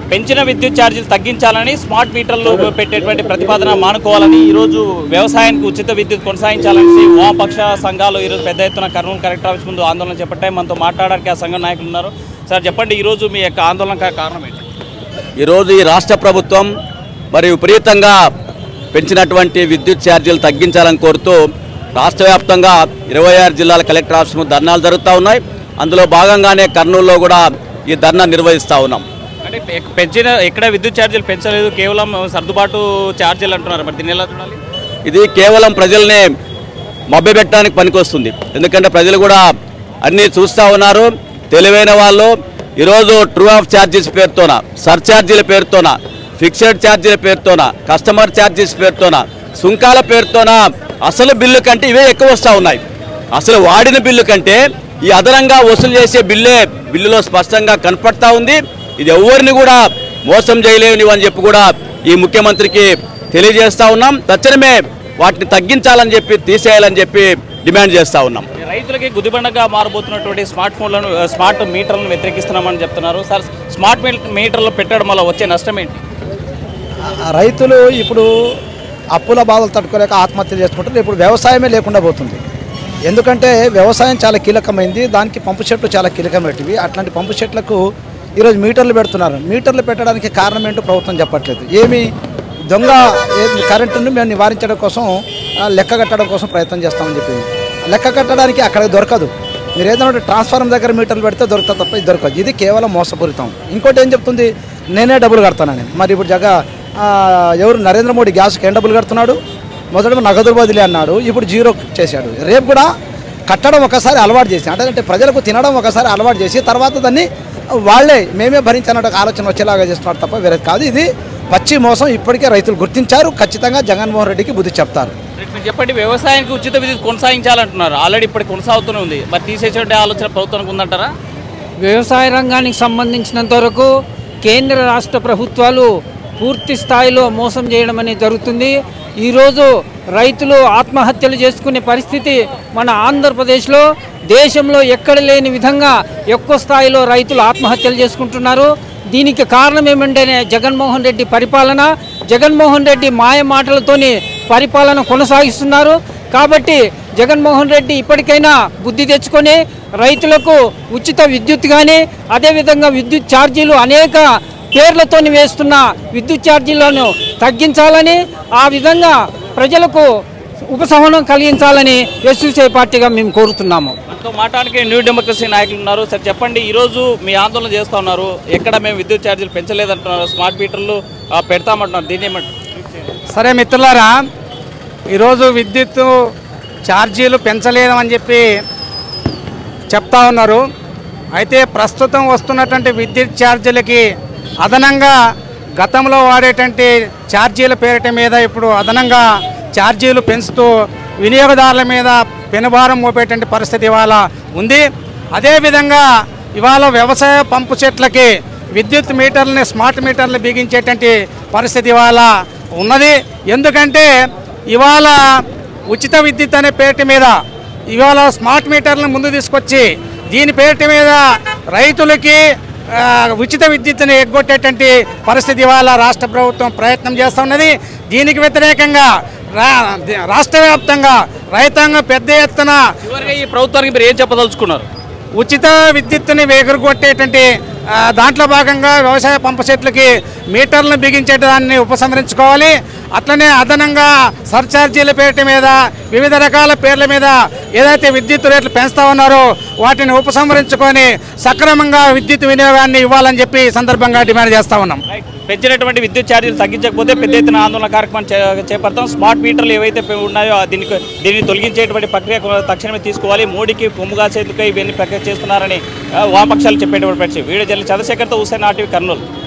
పెంచిన విద్యుత్ ఛార్జీలు తగ్గించాలని స్మార్ట్ మీటర్లు పెట్టేటువంటి ప్రతిపాదన మానుకోవాలని ఈరోజు వ్యవసాయానికి ఉచిత విద్యుత్ కొనసాగించాలని వామపక్ష సంఘాలు ఈరోజు పెద్ద ఎత్తున కర్నూలు కలెక్టర్ ఆఫీస్ ముందు ఆందోళన చేపట్టాయి మనతో మాట్లాడడానికి ఆ సంఘ నాయకులు ఉన్నారు సార్ చెప్పండి ఈరోజు మీ యొక్క ఆందోళన కారణం ఏంటి ఈరోజు ఈ రాష్ట్ర ప్రభుత్వం మరి విపరీతంగా పెంచినటువంటి విద్యుత్ ఛార్జీలు తగ్గించాలని కోరుతూ రాష్ట్ర వ్యాప్తంగా ఇరవై ఆరు జిల్లాల కలెక్టర్ ఆఫీస్ ముందు ధర్నాలు జరుగుతూ ఉన్నాయి అందులో భాగంగానే కర్నూలులో కూడా ఈ ధర్నా నిర్వహిస్తూ ఉన్నాం అంటే పె- పెంచిన ఎక్కడ విద్యుత్ ఛార్జీలు పెంచలేదు కేవలం సర్దుబాటు ఛార్జీలు అంటున్నారు మరి దీన్ని ఎలా చూడాలి ఇది కేవలం ప్రజల్ని మభ్యపెట్టడానికి పనికొస్తుంది ఎందుకంటే ప్రజలు కూడా అన్నీ చూస్తూ ఉన్నారు తెలివైన వాళ్ళు ఈరోజు ట్రూ ఆఫ్ ఛార్జెస్ పేరుతోన సర్ఛార్జీల పేరుతోన ఫిక్స్డ్ ఛార్జీల పేరుతోన కస్టమర్ ఛార్జెస్ పేరుతోన సుంకాల పేరుతోన అసలు బిల్లు కంటే ఇవే ఎక్కువ వస్తూ ఉన్నాయి అసలు వాడిన బిల్లు కంటే ఈ అదనంగా వసూలు చేసే బిల్లే బిల్లులో స్పష్టంగా కనపడతా ఉంది ఇది ఎవరిని కూడా మోసం చేయలేనివి అని చెప్పి కూడా ఈ ముఖ్యమంత్రికి తెలియజేస్తా ఉన్నాం తక్షణమే వాటిని తగ్గించాలని చెప్పి తీసేయాలని చెప్పి డిమాండ్ చేస్తా ఉన్నాం రైతులకి గుదిబండగా మారబోతున్నటువంటి స్మార్ట్ ఫోన్లను ఆ, స్మార్ట్ మీటర్లను వ్యతిరేకిస్తున్నామని చెప్తున్నారు సార్ స్మార్ట్ మీ- మీటర్లు పెట్టడం వల్ల వచ్చే నష్టం ఏంటి ఆ రైతులు ఇప్పుడు అప్పుల బాధలు తట్టుకోలేక ఆత్మహత్యలు చేసుకుంటారు ఇప్పుడు వ్యవసాయమే లేకుండా పోతుంది ఎందుకంటే వ్యవసాయం చాలా కీలకమైంది దానికి పంపు చెట్లు చాలా కీలకమైనవి అట్లాంటి పంపు చెట్లకు ఈరోజు మీటర్లు పెడుతున్నారు మీటర్లు పెట్టడానికి కారణం ఏంటో ప్రభుత్వం చెప్పట్లేదు ఏమి దొంగ ఏ- కరెంటును మేము నివారించడం కోసం ఆ, లెక్క కట్టడం కోసం ప్రయత్నం చేస్తామని చెప్పింది లెక్క కట్టడానికి అక్కడ దొరకదు మీరు ఏదైనా ట్రాన్స్ఫార్మర్ దగ్గర మీటర్లు పెడితే దొరుకుతుంది తప్ప ఇది దొరకదు ఇది కేవలం మోసపూరితం ఇంకోటి ఏం చెప్తుంది నేనే డబ్బులు కడతానని మరి ఇప్పుడు జగ ఆ, ఎవరు నరేంద్ర మోడీ గ్యాస్కి ఏం డబ్బులు కడుతున్నాడు మొదట నగదు బదిలీ అన్నాడు ఇప్పుడు జీరో చేశాడు రేపు కూడా కట్టడం ఒకసారి అలవాటు చేసి అంటే అంటే ప్రజలకు తినడం ఒకసారి అలవాటు చేసి తర్వాత దాన్ని వాళ్ళే మేమే భరించాలన్న ఒక ఆలోచన వచ్చేలాగా చేస్తున్నారు తప్ప వేరే కాదు ఇది పచ్చి మోసం ఇప్పటికే రైతులు గుర్తించారు ఖచ్చితంగా జగన్మోహన్ రెడ్డికి బుద్ధి చెప్తారు రేపు మీరు చెప్పండి వ్యవసాయానికి ఉచిత విద్యుత్ కొనసాగించాలంటున్నారు ఆల్రెడీ ఇప్పటికి కొనసాగుతూనే ఉంది మరి తీసేసే ఆలోచన ప్రభుత్వానికి ఉందంటారా వ్యవసాయ రంగానికి సంబంధించినంత వరకు కేంద్ర రాష్ట్ర ప్రభుత్వాలు పూర్తి స్థాయిలో మోసం చేయడం అనేది జరుగుతుంది ఈరోజు రైతులు ఆత్మహత్యలు చేసుకునే పరిస్థితి మన ఆంధ్రప్రదేశ్లో దేశంలో ఎక్కడ లేని విధంగా ఎక్కువ స్థాయిలో రైతులు ఆత్మహత్యలు చేసుకుంటున్నారు దీనికి కారణం ఏమంటేనే జగన్మోహన్ రెడ్డి పరిపాలన జగన్మోహన్ రెడ్డి మాయ మాటలతోని పరిపాలన కొనసాగిస్తున్నారు కాబట్టి జగన్మోహన్ రెడ్డి ఇప్పటికైనా బుద్ధి తెచ్చుకొని రైతులకు ఉచిత విద్యుత్ కానీ అదేవిధంగా విద్యుత్ ఛార్జీలు అనేక పేర్లతోని వేస్తున్న విద్యుత్ ఛార్జీలను తగ్గించాలని ఆ విధంగా ప్రజలకు ఉపశమనం కలిగించాలని ఎస్యూసీ పార్టీగా మేము కోరుతున్నాము మనతో మాట్లాడడానికి న్యూ డెమోక్రసీ నాయకులు ఉన్నారు సార్ చెప్పండి ఈరోజు మీ ఆందోళన చేస్తూ ఉన్నారు ఎక్కడ మేము విద్యుత్ ఛార్జీలు పెంచలేదంటున్నారు స్మార్ట్ మీటర్లు ఆ, పెడతామంటున్నారు దీన్ని ఏమంటారు సరే మిత్రులారా ఈరోజు విద్యుత్ ఛార్జీలు పెంచలేదని చెప్పి చెప్తా ఉన్నారు అయితే ప్రస్తుతం వస్తున్నటువంటి విద్యుత్ ఛార్జీలకి అదనంగా గతంలో వాడేటువంటి ఛార్జీల పేరిట మీద ఇప్పుడు అదనంగా ఛార్జీలు పెంచుతూ వినియోగదారుల మీద పెనుభారం మోపేటువంటి పరిస్థితి ఇవాళ ఉంది అదేవిధంగా ఇవాళ వ్యవసాయ పంపు చెట్లకి విద్యుత్ మీటర్లని స్మార్ట్ మీటర్లు బిగించేటువంటి పరిస్థితి ఇవాళ ఉన్నది ఎందుకంటే ఇవాళ ఉచిత విద్యుత్ అనే పేరిట మీద ఇవాళ స్మార్ట్ మీటర్లను ముందు తీసుకొచ్చి దీని పేరిట మీద రైతులకి ఆ, ఉచిత విద్యుత్తుని ఎగ్గొట్టేటువంటి పరిస్థితి ఇవాళ రాష్ట్ర ప్రభుత్వం ప్రయత్నం చేస్తూ ఉన్నది దీనికి వ్యతిరేకంగా రా రాష్ట్ర వ్యాప్తంగా రైతాంగం పెద్ద ఎత్తున చివరిగా ఈ ప్రభుత్వానికి మీరు ఏం చెప్పదలుచుకున్నారు ఉచిత విద్యుత్తుని ఎగురుకొట్టేటువంటి ఆ, దాంట్లో భాగంగా వ్యవసాయ పంపు చెట్లకి మీటర్లను బిగించే దాన్ని ఉపసంహరించుకోవాలి అట్లనే అదనంగా సర్ఛార్జీల పేరిట మీద వివిధ రకాల పేర్ల మీద ఏదైతే విద్యుత్ రేట్లు పెంచుతా ఉన్నారో వాటిని ఉపసంహరించుకొని సక్రమంగా విద్యుత్ వినియోగాన్ని ఇవ్వాలని చెప్పి ఈ సందర్భంగా డిమాండ్ చేస్తా ఉన్నాం పెంచినటువంటి విద్యుత్ ఛార్జీలు తగ్గించకపోతే పెద్ద ఎత్తున ఆందోళన కార్యక్రమం చే- చేపడతాం స్మార్ట్ మీటర్లు ఏవైతే పె- ఉన్నాయో ఆ దీనికి దీన్ని తొలగించేటువంటి ప్రక్రియ కొ- తక్షణమే తీసుకోవాలి మోడీకి కొమ్ము కాసేందుకే ఇవన్నీ ప్రక్రియ చేస్తున్నారని ఆ, వామపక్షాలు చెప్పేటువంటి పరిస్థితి వీడియో జల్లి చంద్రశేఖర్తో హుసేన్ ఆర్టీవీ కర్నూలు